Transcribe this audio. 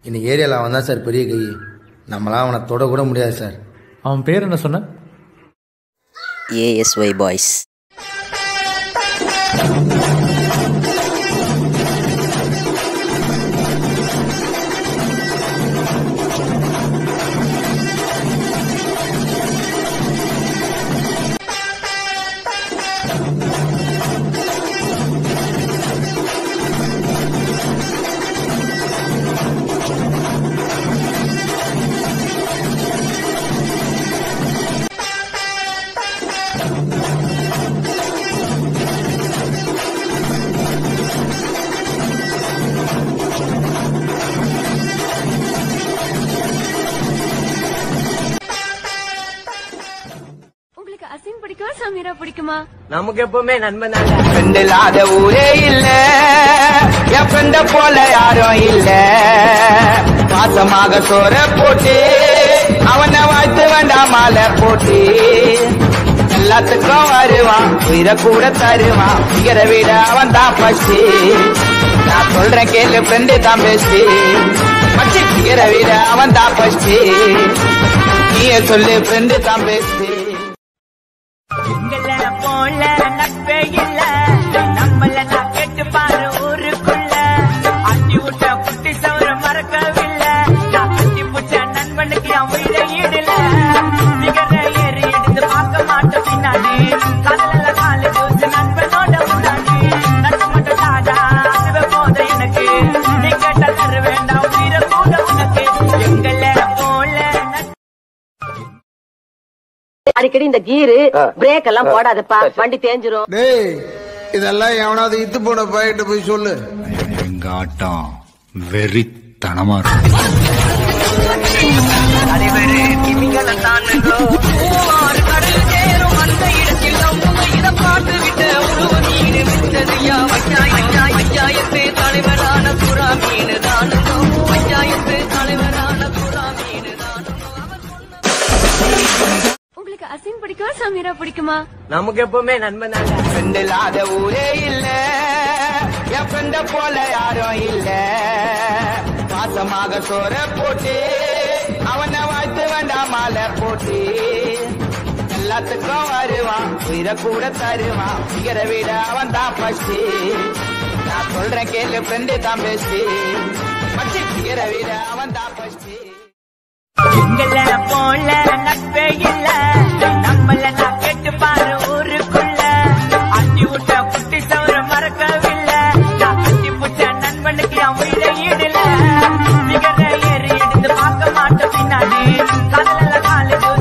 இன்னைக்கு ஏரியாவில் அவன் தான் சார் பெரிய கை நம்மளாம் அவனை தொட கூட முடியாது சார் அவன் பேர் என்ன சொன்ன ஏஎஸ்ஒய் பாய்ஸ் உங்களுக்கு அசின் பிடிக்குமா சமீரா பிடிக்குமா நமக்கு எப்பவுமே நண்பன் தாங்க ஃப்ரெண்ட் இல்லாத ஊரே இல்ல என் ஃப்ரெண்ட போல யாரும் இல்ல பாசமாக சோற போட்டு அவனை வாழ்த்து வேண்டாம் மாலை போட்டு எல்லாத்துக்கும் வருவான் உயிரை கூட தருவான் உயிரை விட அவன் தான் ஃபர்ஸ்ட் நான் சொல்றேன் கேளு ஃப்ரெண்டு தான் பெஸ்ட் மச்சி உயிரை விட அவன் தான் ஃபர்ஸ்ட் நீயே சொல்லு ஃப்ரெண்டு தான் பெஸ்ட் எங்கள போல நட்பே இல்ல நம்மள நான் கேட்டு பாரு ஊருக்குள்ள அட்டி விட்ட குட்டி சவர மறக்கவில்லை நான் கட்டி புடிச்ச நண்பனுக்கு அவன் உயிரை ஈடல நிகர ஏறி எடுத்து பார்க்க மாட்டோம் பின்னாடி காதல காலு தூசு நண்பனோட முன்னாடி நட்பு மட்டும் தாடா அதுவே போத எனக்கு நீ கேட்ட தர வேண்டாம் உயிரை கூட உனக்கு எங்கள போல நட்பு அடிக்கடி இந்த கீரு பிரேக் எல்லாம் போடாதப்பா வண்டி தேஞ்சிரும் டேய் இதெல்லாம் எவனாவது இத்து போன பையிட்டு போய் சொல்லு எங்க ஆட்டம் வெறித்தனமா இருக்கும் தலைவரு திமிங்கல தானுங்களோ மூவாறு கடல் சேரும் அந்த இடத்தில் நம்ம இதை பார்த்து விட்ட உருவ மீன் விட்டதையா பஞ்சாயத்து பஞ்சாயத்து தலைவரான புறா மீன் தானுங்கோ பஞ்சாயத்து தலைவரான புறா மீன் தானுங்கோ உங்களுக்கு அசின் பிடிக்குமா சமீரா பிடிக்குமா நமக்கு எப்பவுமே நண்பன் தாங்க ஃப்ரெண்ட் இல்லாத ஊரே இல்ல என் ஃப்ரெண்ட போல யாரும் இல்ல பாசமாக சோற போட்டு அவனை வாழ்த்து வேண்டாம் மாலை போட்டு எல்லாத்துக்கும் வருவான் உயிரை கூட தருவான் உயிரை விட அவன் தான் ஃபர்ஸ்ட் நான் சொல்றேன் கேளு ஃப்ரெண்டு தான் பெஸ்ட் மச்சி உயிரை விட அவன் தான் ஃபர்ஸ்ட் எங்கள போல நட்பே இல்ல நம்மள நான் கேட்டு பாரு ஊருக்குள்ள அட்டி விட்ட குட்டி சவர மறக்கவில்லை நான் கட்டி புடிச்ச நண்பனுக்கு அவன் உயிரை ஈடல நிகர ஏறி எடுத்து பார்க்க மாட்டோம் பின்னாடி காதல காலு